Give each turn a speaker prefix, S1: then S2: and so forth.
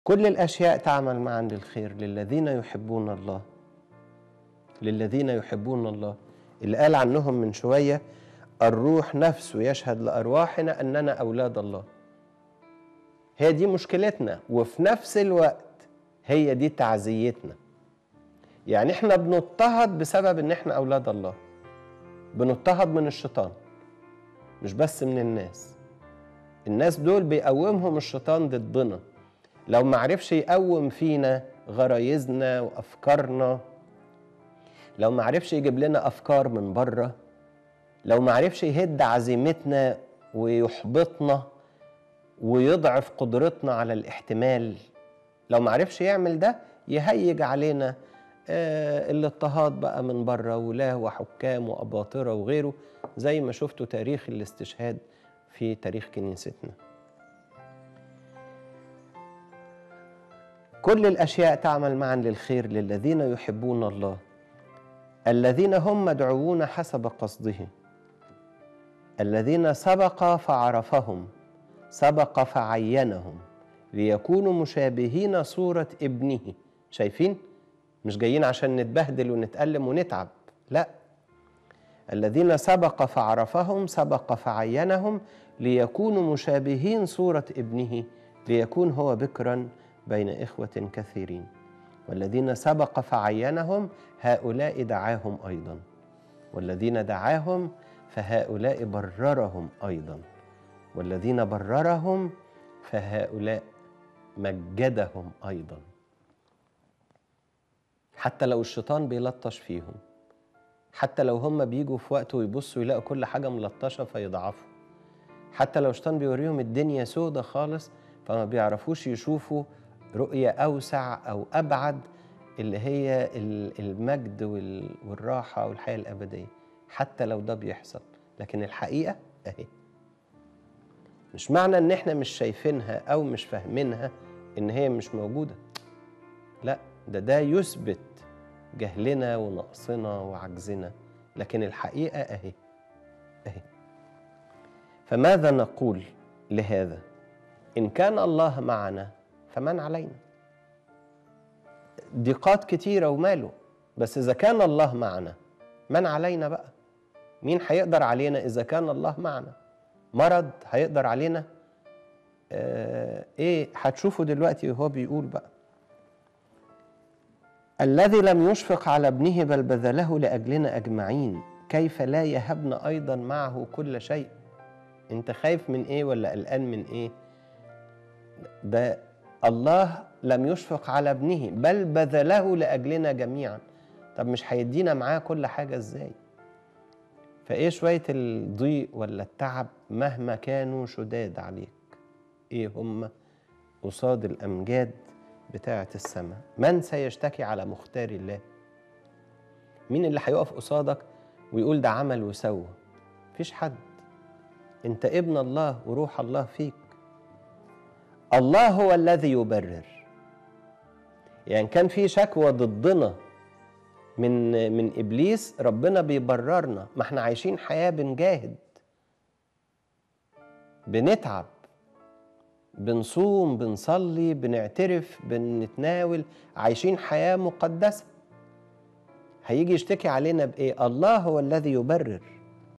S1: كل الاشياء تعمل معا للخير للذين يحبون الله للذين يحبون الله اللي قال عنهم من شويه الروح نفسه يشهد لارواحنا اننا اولاد الله هي دي مشكلتنا وفي نفس الوقت هي دي تعزيتنا يعني احنا بنضطهد بسبب ان احنا اولاد الله بنضطهد من الشيطان مش بس من الناس الناس دول بيقومهم الشيطان ضدنا لو ما عرفش يقوم فينا غرايزنا وافكارنا لو ما عرفش يجيب لنا افكار من بره لو ما عرفش يهد عزيمتنا ويحبطنا ويضعف قدرتنا على الاحتمال لو ما عرفش يعمل ده يهيج علينا آه الاضطهاد بقى من بره ولاة وحكام وأباطرة وغيره زي ما شفتوا تاريخ الاستشهاد في تاريخ كنيستنا كل الأشياء تعمل معا للخير للذين يحبون الله الذين هم مدعوون حسب قصده الذين سبق فعرفهم سبق فعينهم ليكونوا مشابهين صورة ابنه شايفين؟ مش جايين عشان نتبهدل ونتألم ونتعب لا الذين سبق فعرفهم سبق فعينهم ليكونوا مشابهين صورة ابنه ليكون هو بكرا بين إخوة كثيرين والذين سبق فعينهم هؤلاء دعاهم أيضا والذين دعاهم فهؤلاء بررهم أيضا والذين بررهم فهؤلاء مجدهم أيضا حتى لو الشيطان بيلطش فيهم حتى لو هم بيجوا في وقت ويبصوا يلاقوا كل حاجة ملطشة فيضعفوا حتى لو الشيطان بيوريهم الدنيا سودة خالص فما بيعرفوش يشوفوا رؤية أوسع أو أبعد اللي هي المجد والراحة والحياة الأبدية حتى لو ده بيحصل لكن الحقيقة أهي مش معنى إن إحنا مش شايفينها أو مش فاهمينها إن هي مش موجودة لا ده ده يثبت جهلنا ونقصنا وعجزنا لكن الحقيقة أهي أهي فماذا نقول لهذا إن كان الله معنا فمن علينا ضيقات كتيرة وماله بس إذا كان الله معنا من علينا بقى مين هيقدر علينا إذا كان الله معنا مرض هيقدر علينا آه إيه هتشوفوا دلوقتي وهو بيقول بقى الذي لم يشفق على ابنه بل بذله لأجلنا أجمعين كيف لا يهبنا أيضا معه كل شيء أنت خايف من إيه ولا قلقان من إيه ده الله لم يشفق على ابنه بل بذله لأجلنا جميعا طب مش هيدينا معاه كل حاجة إزاي فإيه شوية الضيق ولا التعب مهما كانوا شداد عليك إيه هم قصاد الأمجاد بتاعة السماء من سيشتكي على مختار الله مين اللي هيقف قصادك ويقول ده عمل وسوى مفيش حد انت ابن الله وروح الله فيك الله هو الذي يبرر يعني كان في شكوى ضدنا من من ابليس ربنا بيبررنا ما احنا عايشين حياه بنجاهد بنتعب بنصوم بنصلي بنعترف بنتناول عايشين حياه مقدسه هيجي يشتكي علينا بايه الله هو الذي يبرر